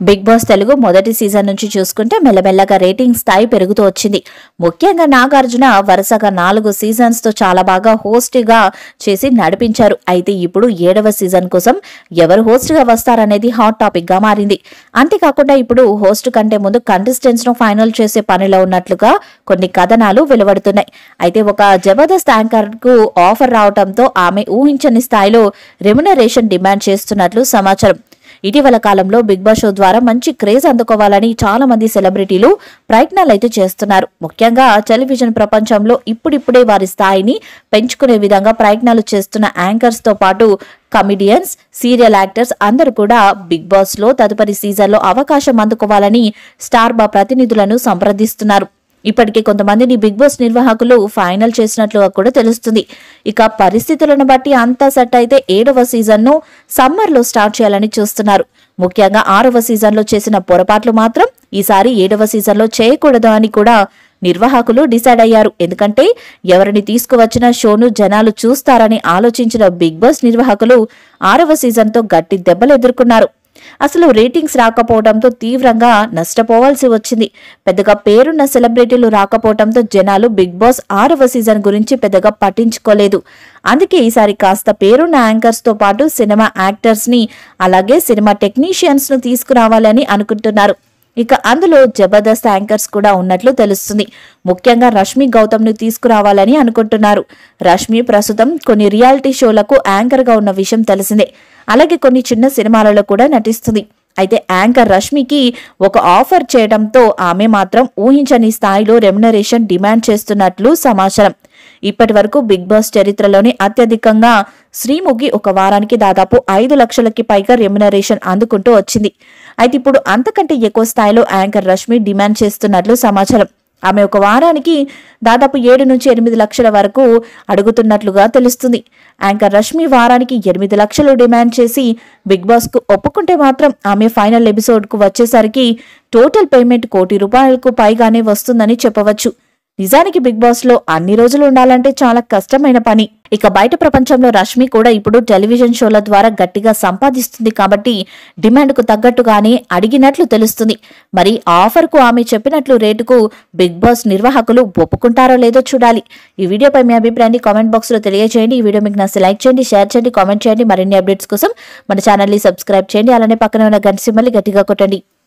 big boss Telugu మొదటి season నుంచి చూసుకుంటే మెల్లమెల్లగా రేటింగ్ స్థాయి పెరుగుతూ వచ్చింది ముఖ్యంగా నాగార్జున వరుసగా నాలుగు సీజన్స్ తో చాలా బాగా హోస్ట్ గా చేసి నడిపించారు అయితే ఇప్పుడు ఏడవ సీజన్ కోసం ఎవరు హోస్ట్ గా వస్తారనేది హాట్ టాపిక్ గా మారింది అంతేకాకుండా ఇప్పుడు హోస్ట్ కంటే ముందు కంటెస్టెంట్స్ ను ఫైనల్ చేసే పనిలో ఉన్నట్లుగా కొన్ని కథనాలు వెలువడుతున్నాయి అయితే ఒక జబర్దస్త్ యాంకర్ కు ఆఫర్ రావడంతో ఆమె ఊహించని స్థాయిలో రెమ్యునరేషన్ డిమాండ్ చేస్తున్నట్లు సమాచారం ఇటీవల కాలంలో బిగ్ బాస్ షో ద్వారా మంచి క్రేజ్ అందుకోవాలని చాలా మంది సెలబ్రిటీలు ప్రయత్నాలు అయితే చేస్తున్నారు ముఖ్యంగా టెలివిజన్ ప్రపంచంలో ఇప్పుడిప్పుడే వారి స్థాయిని పెంచుకునే విధంగా ప్రయత్నాలు చేస్తున్న యాంకర్స్ తో పాటు కమిడియన్స్ సీరియల్ యాక్టర్స్ అందరూ కూడా బిగ్ బాస్ లో తదుపరి సీజన్ లో అవకాశం అందుకోవాలని స్టార్ బా ప్రతినిధులను సంప్రదిస్తున్నారు ఇప్పటికే కొంతమందిని బిగ్ బాస్ నిర్వాహకులు ఫైనల్ చేసినట్లుగా కూడా తెలుస్తుంది ఇక పరిస్థితులను బట్టి అంతా సెట్ అయితే ఏడవ సీజన్ ను సమ్మర్ లో స్టార్ట్ చేయాలని చూస్తున్నారు ముఖ్యంగా ఆరవ సీజన్ లో చేసిన పొరపాట్లు మాత్రం ఈసారి ఏడవ సీజన్ లో చేయకూడదు అని కూడా నిర్వాహకులు డిసైడ్ అయ్యారు ఎందుకంటే ఎవరిని తీసుకువచ్చిన షోను జనాలు చూస్తారని ఆలోచించిన బిగ్ బాస్ నిర్వాహకులు ఆరవ సీజన్ తో గట్టి దెబ్బలు ఎదుర్కొన్నారు అసలు రేటింగ్స్ రాకపోవడంతో తీవ్రంగా నష్టపోవాల్సి వచ్చింది పెద్దగా పేరున్న సెలబ్రిటీలు రాకపోవడంతో జనాలు బిగ్ బాస్ ఆరవ సీజన్ గురించి పెద్దగా పట్టించుకోలేదు అందుకే ఈసారి కాస్త పేరున్న యాంకర్స్ తో పాటు సినిమా యాక్టర్స్ ని అలాగే సినిమా టెక్నీషియన్స్ ను తీసుకురావాలని అనుకుంటున్నారు ఇక అందులో జబర్దస్త్ యాంకర్స్ కూడా ఉన్నట్లు తెలుస్తుంది ముఖ్యంగా రష్మి గౌతమ్ ను తీసుకురావాలని అనుకుంటున్నారు రష్మి ప్రస్తుతం కొన్ని రియాలిటీ షోలకు యాంకర్ గా ఉన్న విషయం తెలిసిందే అలాగే కొన్ని చిన్న సినిమాలలో కూడా నటిస్తుంది అయితే యాంకర్ రష్మికి ఒక ఆఫర్ చేయడంతో ఆమె మాత్రం ఊహించని స్థాయిలో రెమ్యునరేషన్ డిమాండ్ చేస్తున్నట్లు సమాచారం ఇప్పటి వరకు బిగ్ బాస్ చరిత్రలోనే అత్యధికంగా శ్రీముఖి ఒక వారానికి దాదాపు ఐదు లక్షలకి పైగా రెమ్యునరేషన్ అందుకుంటూ వచ్చింది అయితే ఇప్పుడు అంతకంటే ఎక్కువ స్థాయిలో యాంకర్ రష్మి డిమాండ్ చేస్తున్నట్లు సమాచారం ఆమె ఒక వారానికి దాదాపు ఏడు నుంచి ఎనిమిది లక్షల వరకు అడుగుతున్నట్లుగా తెలుస్తుంది యాంకర్ రష్మి వారానికి ఎనిమిది లక్షలు డిమాండ్ చేసి బిగ్ బాస్ కు ఒప్పుకుంటే మాత్రం ఆమె ఫైనల్ ఎపిసోడ్ కు వచ్చేసరికి టోటల్ పేమెంట్ కోటి రూపాయలకు పైగానే వస్తుందని చెప్పవచ్చు నిజానికి బిగ్ బాస్ లో అన్ని రోజులు ఉండాలంటే చాలా కష్టమైన పని ఇక బయట ప్రపంచంలో రష్మి కూడా ఇప్పుడు టెలివిజన్ షోల ద్వారా గట్టిగా సంపాదిస్తుంది కాబట్టి డిమాండ్ కు తగ్గట్టుగానే అడిగినట్లు తెలుస్తుంది మరి ఆఫర్ కు ఆమె చెప్పినట్లు రేటుకు బిగ్ బాస్ నిర్వాహకులు ఒప్పుకుంటారో లేదో చూడాలి ఈ వీడియోపై మీ అభిప్రాయాన్ని కామెంట్ బాక్స్ లో తెలియజేయండి ఈ వీడియో మీకు నచ్చితే లైక్ చేయండి షేర్ చేయండి కామెంట్ చేయండి మరిన్ని అప్డేట్స్ కోసం మన ఛానల్ ని సబ్స్క్రైబ్ చేయండి అలానే పక్కన ఉన్న గంట సింబల్ గట్టిగా కొట్టండి